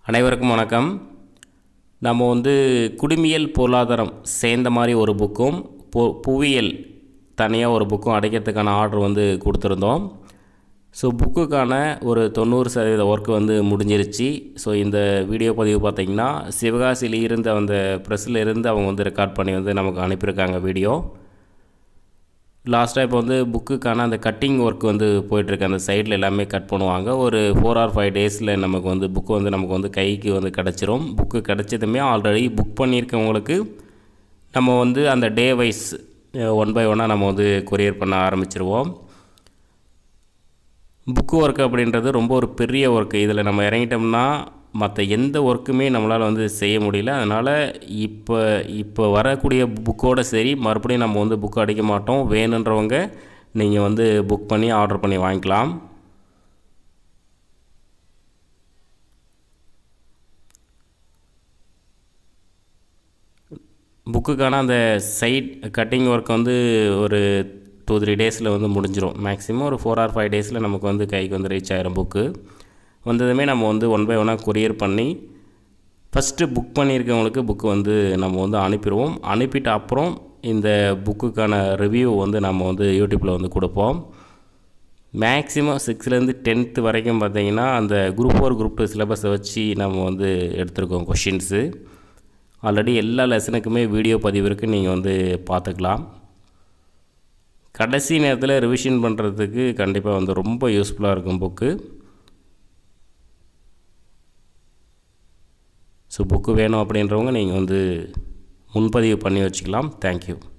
அனைவருக்கும் வணக்கம் நம்ம வந்து குடிமியல் பொருளாதாரம் சேர்ந்த மாதிரி ஒரு புக்கும் பு புவியியல் தனியாக ஒரு புக்கும் அடைக்கிறதுக்கான ஆர்டர் வந்து கொடுத்துருந்தோம் ஸோ புக்குக்கான ஒரு தொண்ணூறு சதவீத ஒர்க் வந்து முடிஞ்சிருச்சு ஸோ இந்த வீடியோ பதிவு பார்த்திங்கன்னா சிவகாசியில் இருந்த அந்த ப்ரெஸ்ஸில் இருந்து அவங்க வந்து ரெக்கார்ட் பண்ணி வந்து நமக்கு அனுப்பியிருக்காங்க வீடியோ லாஸ்ட்டாக இப்போ வந்து புக்குக்கான அந்த கட்டிங் ஒர்க் வந்து போயிட்டுருக்கு அந்த சைடில் எல்லாமே கட் பண்ணுவாங்க ஒரு ஃபோர் ஆர் ஃபைவ் டேஸில் நமக்கு வந்து புக்கு வந்து நமக்கு வந்து கைக்கு வந்து கிடச்சிரும் புக்கு கிடச்சதுமே ஆல்ரெடி புக் பண்ணியிருக்கவங்களுக்கு நம்ம வந்து அந்த டே வைஸ் ஒன் பை ஒன்னாக நம்ம வந்து கொரியர் பண்ண ஆரம்பிச்சிருவோம் புக்கு ஒர்க் அப்படின்றது ரொம்ப ஒரு பெரிய ஒர்க்கு இதில் நம்ம இறங்கிட்டோம்னா மற்ற எந்த ஒர்க்குமே நம்மளால் வந்து செய்ய முடியல அதனால் இப்போ இப்போ வரக்கூடிய புக்கோடு சரி மறுபடியும் நம்ம வந்து புக் அடிக்க மாட்டோம் வேணுன்றவங்க நீங்கள் வந்து புக் பண்ணி ஆர்டர் பண்ணி வாங்கிக்கலாம் புக்குக்கான அந்த சைட் கட்டிங் ஒர்க் வந்து ஒரு டூ த்ரீ டேஸில் வந்து முடிஞ்சிடும் மேக்ஸிமம் ஒரு ஃபோர் ஆர் ஃபைவ் டேஸில் நமக்கு வந்து கைக்கு வந்து ரீச் ஆயிரும் புக்கு வந்ததுமே நம்ம வந்து ஒன் பை ஒன்னாக கொரியர் பண்ணி ஃபஸ்ட்டு புக் பண்ணியிருக்கவங்களுக்கு புக்கு வந்து நம்ம வந்து அனுப்பிடுவோம் அனுப்பிட்ட அப்புறம் இந்த புக்குக்கான ரிவ்யூ வந்து நம்ம வந்து யூடியூப்பில் வந்து கொடுப்போம் மேக்ஸிமம் சிக்ஸ்லேருந்து டென்த்து வரைக்கும் பார்த்திங்கன்னா அந்த குரூப் ஃபோர் குரூப் டூ சிலபஸை வச்சு நம்ம வந்து எடுத்திருக்கோம் கொஷின்ஸு ஆல்ரெடி எல்லா லெசனுக்குமே வீடியோ பதிவு இருக்குது நீங்கள் வந்து பார்த்துக்கலாம் கடைசி நேரத்தில் ரிவிஷன் பண்ணுறதுக்கு கண்டிப்பாக வந்து ரொம்ப யூஸ்ஃபுல்லாக இருக்கும் புக்கு ஸோ புக்கு வேணும் அப்படின்றவங்க நீங்கள் வந்து முன்பதிவு பண்ணி வச்சுக்கலாம் தேங்க்யூ